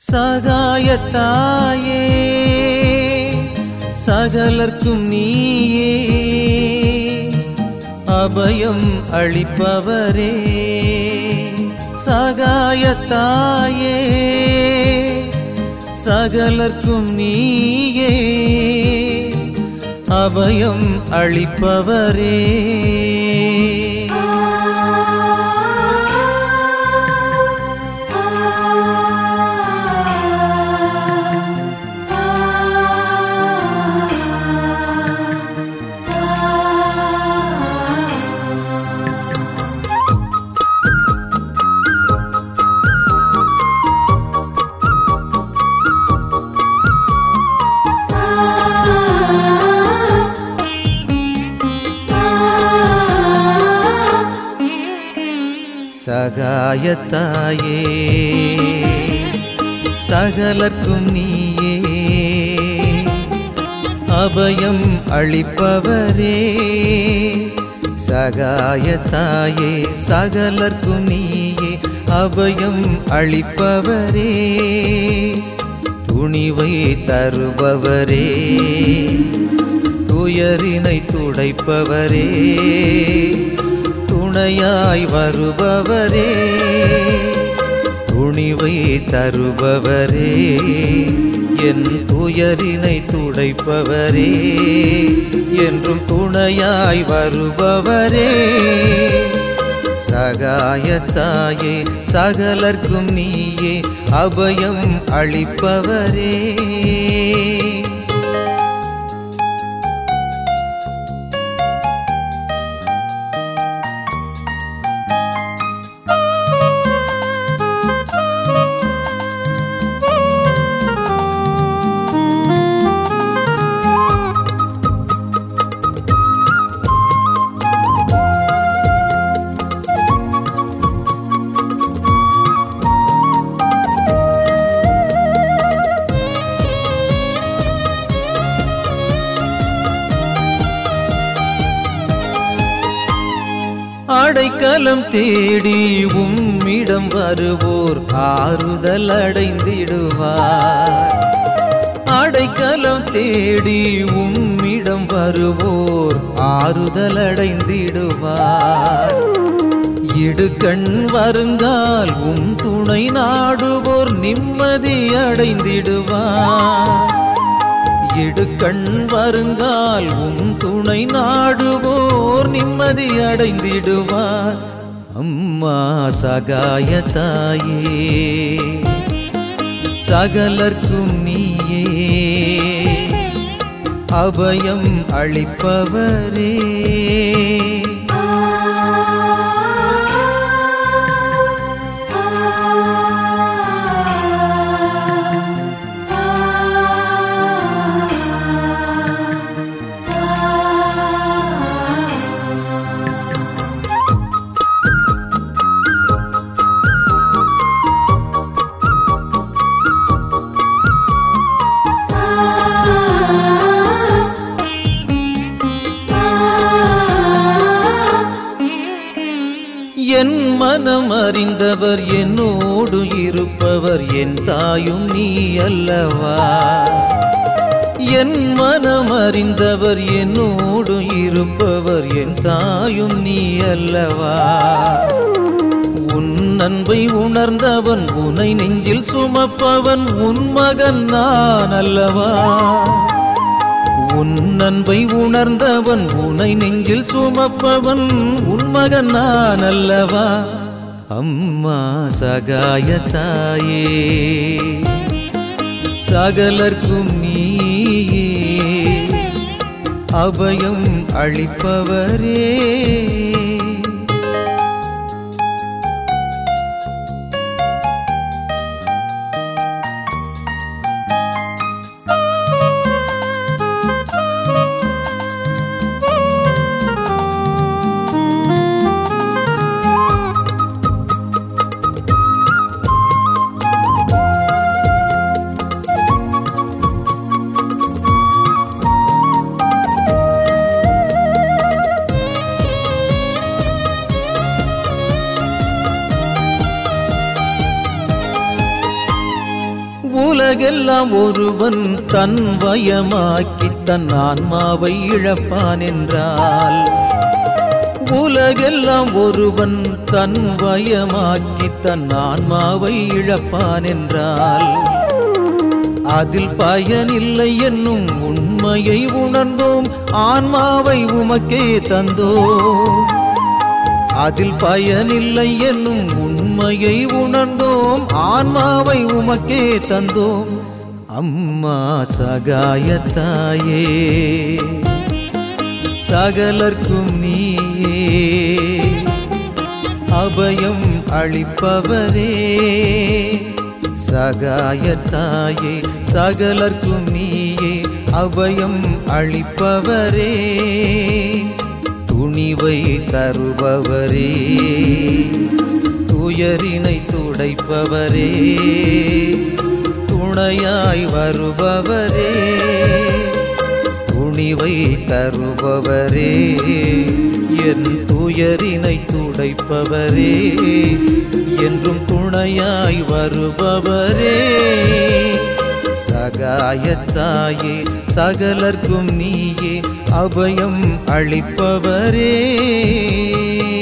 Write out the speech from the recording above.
சகாயத்தாயே சகலர்க்கும் நீயே அபயம் அளிப்பவரே சகாயத்தாயே சகலர்க்கும் நீயே அபயம் அளிப்பவரே சகாயத்தாயே சகலர்க்கும் நீயே அபயம் அளிப்பவரே சகாயத்தாயே சகலர்க்கும் நீயே அபயம் அளிப்பவரே துணிவை தருபவரே துயரினை துடைப்பவரே துணையாய் வருபவரே துணிவை தருபவரே என் துயரினை துடைப்பவரே என்றும் துணையாய் வருபவரே சகாயத்தாயே சகலர்க்கும் நீயே அபயம் அளிப்பவரே அடைக்கலம் தேடி உம்மிடம் வருவோர் ஆறுதல் அடைந்திடுவார் அடைக்கலம் தேடி உம்மிடம் வருவோர் ஆறுதல் அடைந்திடுவார் இடுக்கண் வருங்கால் உம் துணை நாடுவோர் நிம்மதி அடைந்திடுவார் இடுக்கண் வருங்கால் உம் துணை நாடுவோர் நிம்மதி அடைந்திடுவார் அம்மா சகாயத்தாயே சகலர்க்கும் நீயே அபயம் அளிப்பவரே என் மனம் அறிந்தவர் என்னோடு இருப்பவர் என் தாயும் நீ அல்லவா என் மனம் அறிந்தவர் என்னோடு இருப்பவர் என் தாயும் நீ அல்லவா உன் அன்பை உணர்ந்தவன் உனை நெஞ்சில் சுமப்பவன் உன் மகன் நான் அல்லவா உன் அன்பை உணர்ந்தவன் உனை நெஞ்சில் சுமப்பவன் உன் மகன் நான் அல்லவா அம்மா சகாயத்தாயே சகலர்க்கும் நீயே அபயம் அளிப்பவரே உலகெல்லாம் ஒருவன் தன் வயமாக்கி தன் ஆன்மாவை இழப்பான் என்றால் உலகெல்லாம் ஒருவன் தன் வயமாக்கி தன் ஆன்மாவை இழப்பான் என்றால் அதில் பயனில்லை என்னும் உண்மையை உணர்ந்தோம் ஆன்மாவை உமக்கே தந்தோம் அதில் பயனில்லை என்னும் உண்மையை உணர்ந்தோம் ஆன்மாவை உமக்கே தந்தோம் அம்மா சகாயத்தாயே சகலர்க்கும் நீயே அபயம் அளிப்பவரே சகாயத்தாயே சகலர்க்கும் நீயே அபயம் அளிப்பவரே துணிவை தருபவரே துயரினை துடைப்பவரே துணையாய் வருபவரே துணிவை தருபவரே என் துயரினை துடைப்பவரே என்றும் துணையாய் வருபவரே சகாயத்தாயே சகலர்க்கும் நீயே அபயம் அளிப்பவரே